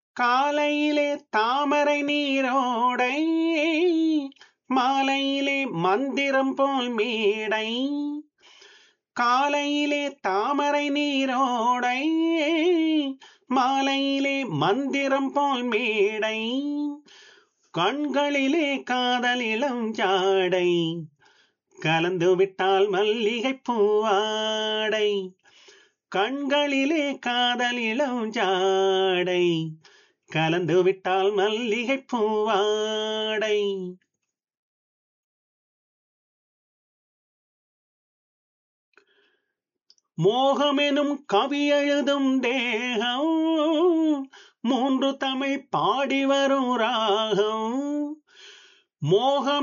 காலையிலே தாமரை நீரோடை மாலையிலே மந்திரம் போல் மேடை காலையிலே தாமரை நீரோடை மாலையிலே மந்திரம் போல் மேடை கண்களிலே காதலிளம் ஜாடை கலந்து விட்டால் மல்லிகை பூவாடை கண்களிலே காதலிளம் ஜாடை கலந்து விட்டால் மல்லிகை பூவாடை மோகமெனும் கவி எழுதும் தேகம் மூன்று தமிழ் பாடி வரும் ராகம் மோகம்